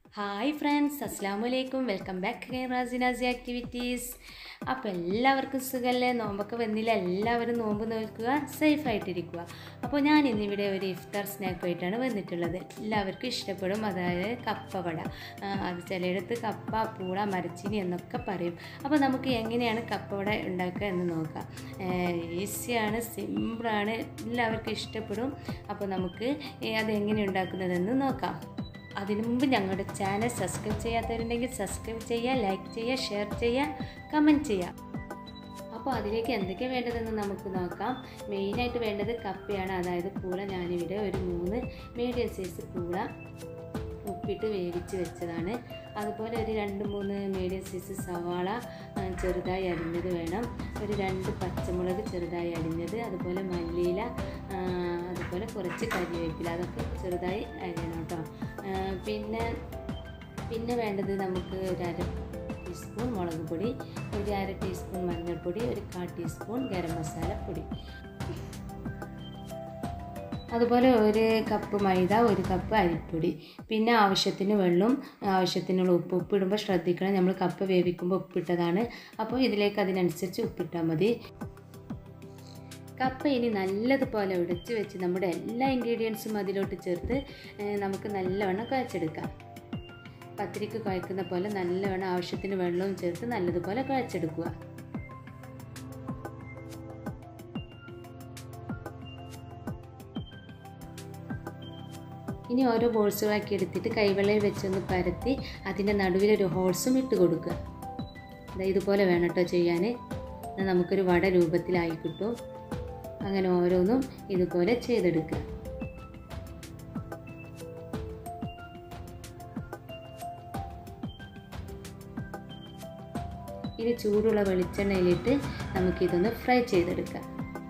hi friends അസ്സാം വലൈക്കും welcome back റാസിനാസി activities അപ്പോൾ എല്ലാവർക്കും സുഖമല്ലേ നോമ്പൊക്കെ വന്നില്ല എല്ലാവരും നോമ്പ് നോക്കുക സേഫ് ആയിട്ടിരിക്കുക അപ്പോൾ ഞാൻ ഇന്നിവിടെ ഒരു ഇഫ്താർ സ്നാക്കുമായിട്ടാണ് വന്നിട്ടുള്ളത് എല്ലാവർക്കും ഇഷ്ടപ്പെടും അതായത് കപ്പവട ആ, അത് ചിലയിടത്ത് കപ്പ പൂള മരച്ചിനി എന്നൊക്കെ പറയും അപ്പോൾ നമുക്ക് എങ്ങനെയാണ് കപ്പവട ഉണ്ടാക്കുക എന്ന് നോക്കാം ഈസിയാണ് സിമ്പിളാണ് എല്ലാവർക്കും ഇഷ്ടപ്പെടും അപ്പോൾ നമുക്ക് ഏ, അത് എങ്ങനെ ഉണ്ടാക്കുന്നതെന്ന് നോക്കാം അതിനു മുമ്പ് ഞങ്ങളുടെ ചാനൽ സബ്സ്ക്രൈബ് ചെയ്യാത്തവരുണ്ടെങ്കിൽ സബ്സ്ക്രൈബ് ചെയ്യുക ലൈക്ക് ചെയ്യുക ഷെയർ ചെയ്യുക കമൻറ്റ് ചെയ്യുക അപ്പോൾ അതിലേക്ക് എന്തൊക്കെ വേണ്ടതെന്ന് നമുക്ക് നോക്കാം മെയിനായിട്ട് വേണ്ടത് കപ്പയാണ് അതായത് പൂള ഞാനിവിടെ ഒരു മൂന്ന് മീഡിയം സൈസ് പൂള ഉപ്പിട്ട് വേവിച്ച് വെച്ചതാണ് അതുപോലെ ഒരു രണ്ട് മൂന്ന് മീഡിയം സൈസ് സവാള ആ, ചെറുതായി അരിഞ്ഞത് വേണം ഒരു രണ്ട് പച്ചമുളക് ചെറുതായി അരിഞ്ഞത് അതുപോലെ മല്ലിയില ആ, അതുപോലെ കുറച്ച് കരിവേപ്പില അതൊക്കെ ചെറുതായി അരിയണം കേട്ടോ ആ, പിന്നെ പിന്നെ വേണ്ടത് നമുക്ക് ഒരു അര ടീസ്പൂൺ മുളക് പൊടി ഒരു അര ടീസ്പൂൺ മഞ്ഞൾപ്പൊടി ഒരു കാ ടീസ്പൂൺ ഗരം മസാല പൊടി അതുപോലെ ഒരു കപ്പ് മൈദ ഒരു കപ്പ് അരിപ്പൊടി പിന്നെ ആവശ്യത്തിന് വെള്ളം ആവശ്യത്തിനുള്ള ഉപ്പ് ഉപ്പ് ഇടുമ്പോൾ ശ്രദ്ധിക്കണം നമ്മൾ കപ്പ് വേവിക്കുമ്പോൾ ഉപ്പിട്ടതാണ് അപ്പോൾ ഇതിലേക്ക് അതിനനുസരിച്ച് ഉപ്പിട്ടാൽ മതി കപ്പ ഇനി നല്ലതുപോലെ ഉടച്ച് വെച്ച് നമ്മുടെ എല്ലാ ഇൻഗ്രീഡിയൻസും അതിലോട്ട് ചേർത്ത് ഏഹ്, നമുക്ക് നല്ലവണ്ണം കുഴച്ചെടുക്കാം പത്തിരിക്ക് കുഴക്കുന്ന പോലെ നല്ലവണ്ണം ആവശ്യത്തിന് വെള്ളവും ചേർത്ത് നല്ലതുപോലെ കുഴച്ചെടുക്കുക ഇനി ഓരോ ബോൾസുകളാക്കി എടുത്തിട്ട് കൈവെള്ളയിൽ വെച്ചൊന്ന് പരത്തി അതിൻ്റെ നടുവിലൊരു ഹോൾസും ഇട്ട് കൊടുക്കുക ദാ ഇതുപോലെ വേണം കേട്ടോ ചെയ്യാൻ എന്നാൽ നമുക്കൊരു വട രൂപത്തിലായി കിട്ടും അങ്ങനെ ഓരോന്നും ഇതുപോലെ ചെയ്തെടുക്കുക ഇനി ചൂടുള്ള വെളിച്ചെണ്ണയിലിട്ട് നമുക്കിതൊന്ന് ഫ്രൈ ചെയ്തെടുക്കാം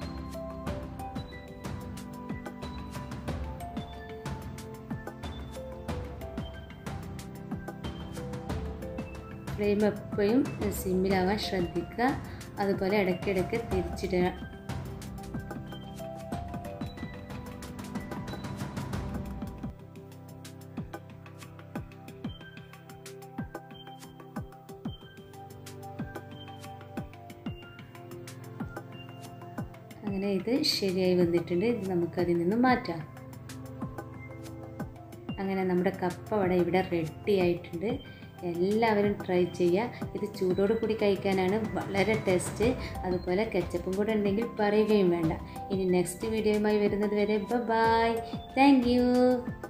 ഫ്ലെയിം എപ്പോഴും സിമ്മിലാവാൻ ശ്രദ്ധിക്കുക അതുപോലെ ഇടയ്ക്കിടയ്ക്ക് തിരിച്ചിടുക അങ്ങനെ ഇത് ശരിയായി വന്നിട്ടുണ്ട് ഇത് നമുക്കതിൽ നിന്ന് മാറ്റാം അങ്ങനെ നമ്മുടെ കപ്പ അവിടെ ഇവിടെ റെഡി ആയിട്ടുണ്ട് എല്ലാവരും ട്രൈ ചെയ്യുക ഇത് ചൂടോട് കൂടി കഴിക്കാനാണ് വളരെ ടേസ്റ്റ് അതുപോലെ കെച്ചപ്പും കൂടെ ഉണ്ടെങ്കിൽ പറയുകയും വേണ്ട ഇനി നെക്സ്റ്റ് വീഡിയോയുമായി വരുന്നത് വരെ ബൈ താങ്ക് യു